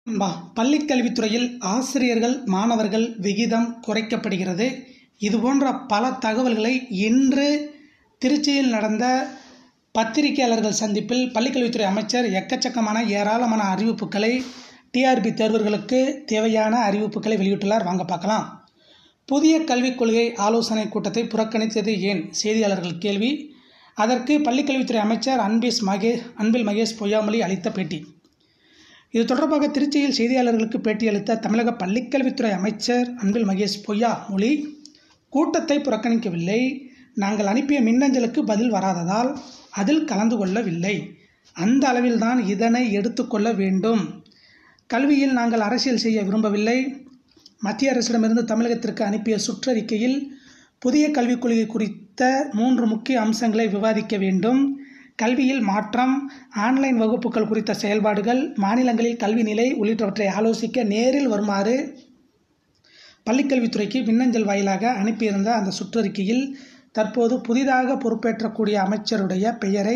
நண்பா பள்ளிக் கல்வித்துறையில் ஆசிரியர்கள் மாணவர்கள் விகிதம் குறைக்கப்படுகிறது இது போன்ற பல தகவல்களை இன்று திருச்சியில் நடந்த பத்திரிகையாளர்கள் சந்திப்பில் பள்ளிக்கல்வித்துறை அமைச்சர் எக்கச்சக்கமான ஏராளமான அறிவிப்புகளை டிஆர்பி தேர்வர்களுக்கு தேவையான அறிவிப்புகளை வெளியிட்டுள்ளார் வாங்க பார்க்கலாம் புதிய கல்விக் கொள்கை ஆலோசனை கூட்டத்தை புறக்கணித்தது ஏன் செய்தியாளர்கள் கேள்வி அதற்கு பள்ளிக்கல்வித்துறை அமைச்சர் அன்பிஸ் மகே அன்பில் மகேஷ் பொய்யாமொழி அளித்த பேட்டி இது தொடர்பாக திருச்சியில் செய்தியாளர்களுக்கு பேட்டியளித்த தமிழக பள்ளிக்கல்வித்துறை அமைச்சர் அன்பில் மகேஷ் பொய்யா மொழி கூட்டத்தை புறக்கணிக்கவில்லை நாங்கள் அனுப்பிய மின்னஞ்சலுக்கு பதில் வராததால் அதில் கலந்து கொள்ளவில்லை அந்த அளவில்தான் இதனை எடுத்துக்கொள்ள வேண்டும் கல்வியில் நாங்கள் அரசியல் செய்ய விரும்பவில்லை மத்திய அரசிடமிருந்து தமிழகத்திற்கு அனுப்பிய சுற்றறிக்கையில் புதிய கல்விக் கொள்கை குறித்த மூன்று முக்கிய அம்சங்களை விவாதிக்க வேண்டும் கல்வியில் மாற்றம் ஆன்லைன் வகுப்புகள் குறித்த செயல்பாடுகள் மாநிலங்களில் கல்வி நிலை உள்ளிட்டவற்றை ஆலோசிக்க நேரில் வருமாறு பள்ளிக்கல்வித்துறைக்கு மின்னஞ்சல் வாயிலாக அனுப்பியிருந்த அந்த சுற்றறிக்கையில் தற்போது புதிதாக பொறுப்பேற்றக்கூடிய அமைச்சருடைய பெயரை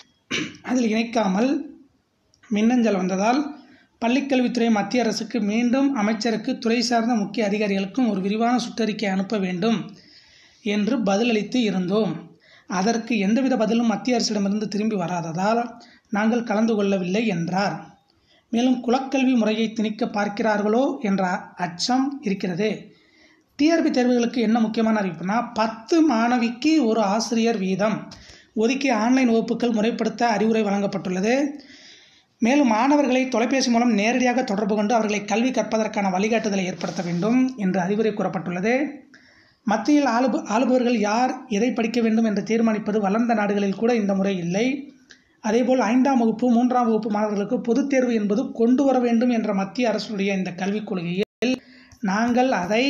அதில் இணைக்காமல் மின்னஞ்சல் வந்ததால் பள்ளிக்கல்வித்துறை மத்திய அரசுக்கு மீண்டும் அமைச்சருக்கு துறை சார்ந்த முக்கிய அதிகாரிகளுக்கும் ஒரு விரிவான சுற்றறிக்கை அனுப்ப வேண்டும் என்று பதிலளித்து இருந்தோம் அதற்கு எந்தவித பதிலும் மத்திய அரசிடமிருந்து திரும்பி வராததால் நாங்கள் கலந்து கொள்ளவில்லை என்றார் மேலும் குலக்கல்வி முறையை திணிக்க பார்க்கிறார்களோ என்ற அச்சம் இருக்கிறது டிஆர்பி தேர்வுகளுக்கு என்ன முக்கியமான அறிவிப்புனா பத்து மாணவிக்கு ஒரு ஆசிரியர் வீதம் ஒதுக்கி ஆன்லைன் வகுப்புகள் முறைப்படுத்த அறிவுரை வழங்கப்பட்டுள்ளது மேலும் மாணவர்களை தொலைபேசி மூலம் நேரடியாக தொடர்பு கொண்டு அவர்களை கல்வி கற்பதற்கான வழிகாட்டுதலை ஏற்படுத்த வேண்டும் என்று அறிவுரை கூறப்பட்டுள்ளது மத்தியில் ஆளுப ஆளுபவர்கள் யார் எதை படிக்க வேண்டும் என்று தீர்மானிப்பது வளர்ந்த நாடுகளில் கூட இந்த முறை இல்லை அதேபோல் ஐந்தாம் வகுப்பு மூன்றாம் வகுப்பு மாணவர்களுக்கு பொதுத் தேர்வு என்பது கொண்டு வர வேண்டும் என்ற மத்திய அரசுடைய இந்த கல்விக் கொள்கையில் நாங்கள் அதை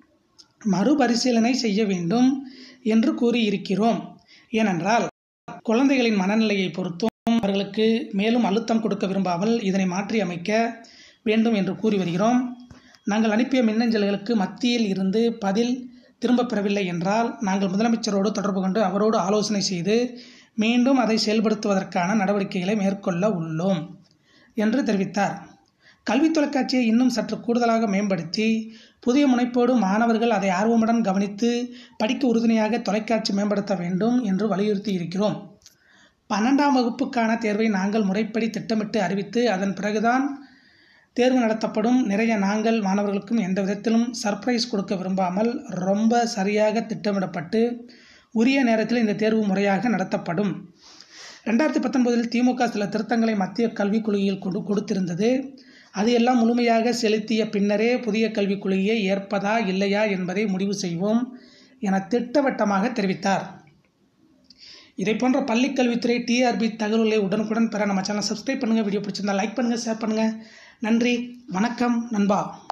மறுபரிசீலனை செய்ய வேண்டும் என்று கூறியிருக்கிறோம் ஏனென்றால் குழந்தைகளின் மனநிலையை பொறுத்தும் அவர்களுக்கு மேலும் அழுத்தம் கொடுக்க விரும்பாமல் இதனை மாற்றி அமைக்க வேண்டும் என்று கூறி வருகிறோம் நாங்கள் அனுப்பிய மின்னஞ்சல்களுக்கு மத்தியில் இருந்து பதில் திரும்பப் பெறவில்லை என்றால் நாங்கள் முதலமைச்சரோடு தொடர்பு கொண்டு அவரோடு ஆலோசனை செய்து மீண்டும் அதை செயல்படுத்துவதற்கான நடவடிக்கைகளை மேற்கொள்ள உள்ளோம் என்று தெரிவித்தார் கல்வி தொலைக்காட்சியை இன்னும் சற்று கூடுதலாக மேம்படுத்தி புதிய முனைப்போடு மாணவர்கள் அதை ஆர்வமுடன் கவனித்து படிக்க உறுதுணையாக தொலைக்காட்சி மேம்படுத்த வேண்டும் என்று வலியுறுத்தி இருக்கிறோம் பன்னெண்டாம் வகுப்புக்கான தேர்வை நாங்கள் முறைப்படி திட்டமிட்டு அறிவித்து அதன் பிறகுதான் தேர்வு நடத்தப்படும் நிறைய நாங்கள் மாணவர்களுக்கும் எந்த விதத்திலும் சர்ப்ரைஸ் கொடுக்க விரும்பாமல் ரொம்ப சரியாக திட்டமிடப்பட்டு உரிய நேரத்தில் இந்த தேர்வு முறையாக நடத்தப்படும் ரெண்டாயிரத்தி பத்தொன்பதில் திமுக சில திருத்தங்களை மத்திய கல்விக் கொள்கையில் கொடு கொடுத்திருந்தது அது எல்லாம் முழுமையாக செலுத்திய பின்னரே புதிய கல்விக் கொள்கையை ஏற்பதா இல்லையா என்பதை முடிவு செய்வோம் என திட்டவட்டமாக தெரிவித்தார் இதை போன்ற பள்ளி கல்வித்துறை டிஆர்பி தகவல்களை உடனுக்குடன் பெற நம்ம சேனல் சப்ஸ்கிரைப் பண்ணுங்கள் வீடியோ பிடிச்சிருந்தா லைக் பண்ணுங்கள் ஷேர் பண்ணுங்கள் நன்றி வணக்கம் நண்பா